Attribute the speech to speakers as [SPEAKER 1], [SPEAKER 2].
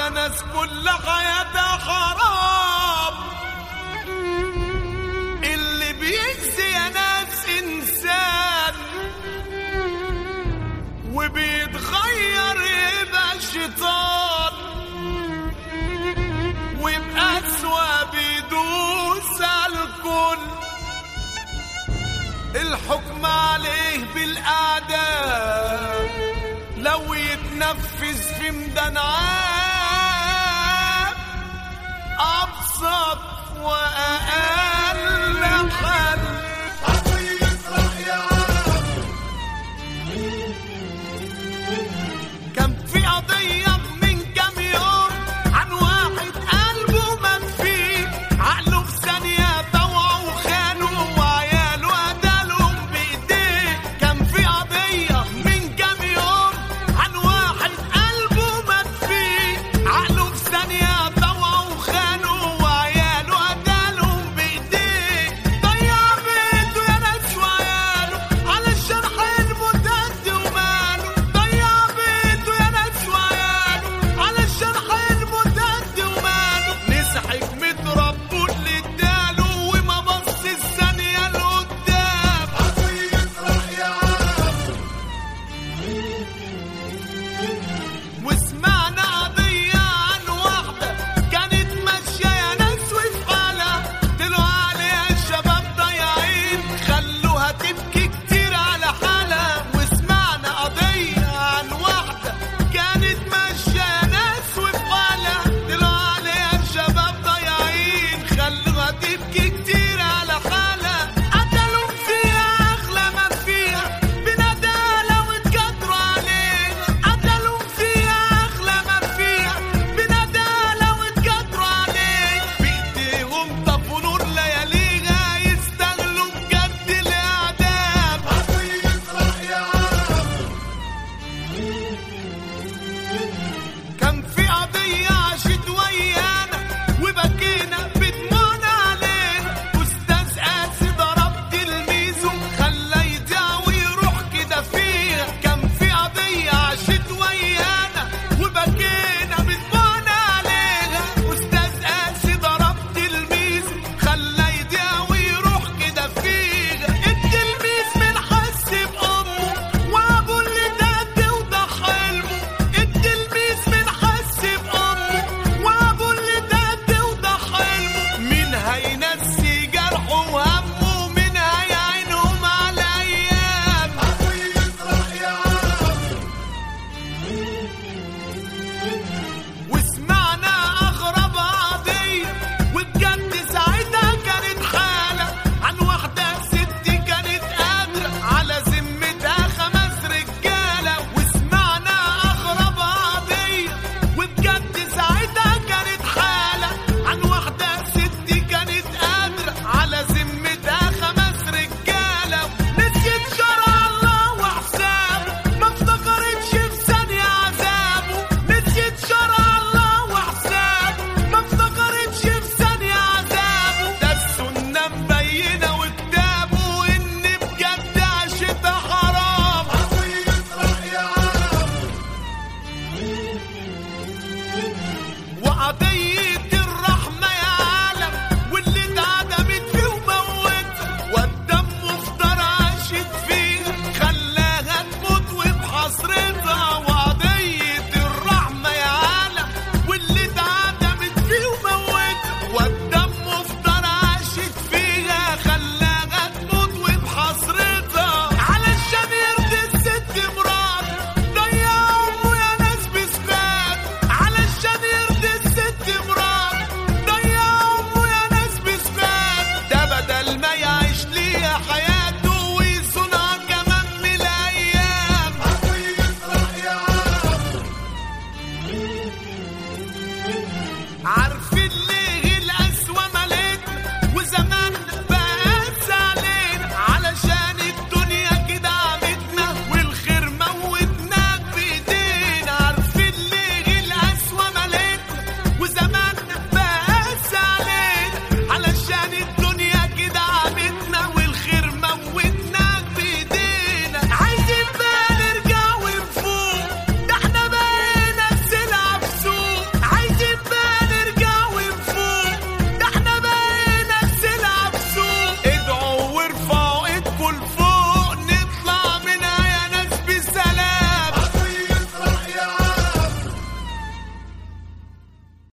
[SPEAKER 1] ناس كل حياتها حرام اللي بيجزي يا ناس انسان وبيتغير يبقى شيطان ويبقى اسوأ بيدوس على الكل الحكم عليه بالأعداء لو يتنفذ في ميدان عام أبسط وأقل حل كان في قضية من كام يوم عن واحد قلبه منفي عقله في ثانية طوعه وخانه وعياله قتلهم بإيديه كان في قضية من كام يوم عن واحد قلبه منفي عقله في ثانية طوعه وخانه وعياله قتلهم بإيديه ضيع بيته يا ناس وعياله علشان حلمه تد وماله ضيع بيته يا ناس وعياله علشان حلمه تد وماله نسى حكمة ربه اللي اداله وما بص الثانية لقدام وسمعنا قضية عن واحدة كانت ماشية يا ناس وفي حالها طلعوا عليها الشباب ضايعين خلوها تبكي كتير على حالها وسمعنا قضية عن واحدة كانت ماشية يا ناس وفي حالها طلعوا عليها الشباب ضايعين خلوها تبكي كتير على حالها قتلوا فيها أغلى ما فيها بندالة واتكتروا عليها قتلوا فيها أغلى ما فيها بندالة واتكتروا عليها بإيديهم طفوا نور لياليها يستغلوا بجد الإعدام كان في قضية عاشت ويانا وبكينا بدموعنا علينا أستاذ قاسي ضرب تلميذه خلاه يضيع ويروح كده فيها كان في قضية عاشت ويانا وبكينا بدموعنا عليها أستاذ قاسي ضرب تلميذه خلاه يضيع ويروح كده فيها التلميذ من حس بأمه وأبوه اللي دد وده حلمه التلميذ من حس بأمه وأبوه اللي دد وده حلمه مين هينسي جرحه وهمه مين هيعينهم على أيام وسمعنا أغرب قضية وبجد ساعتها كانت حالة عن واحدة ست كانت قادرة على ذمتها خمس رجالة وسمعنا أغرب قضية وبجد ساعتها كانت حالة عن واحدة ست كانت قادرة على ذمتها خمس رجالة نسيت شرع الله وحسابه ما افتكرتش في ثانية عذابه نسيت شرع الله وحسابه ما افتكرتش في ثانية عذابه ده السنة مبينة وكتابه إن بجد عشتها حرام وقضية الرحمة يا عالم واللي اتعدمت فيه وموت والدم مفتر عاشت فيه خلاها تموت وبحسرتها وقضية الرحمة يا عالم واللي اتعدمت فيه وموت والدم مفتر عاشت فيها خلاها تموت وبحسرتها علشان يرضي الست مرات ضيع امه يا ناس بسكات علشان يرضي الست مرات ضيع امه يا ناس بسكات ده بدل ما يعيش ليها حياته ويصونها كمان من الايام عارف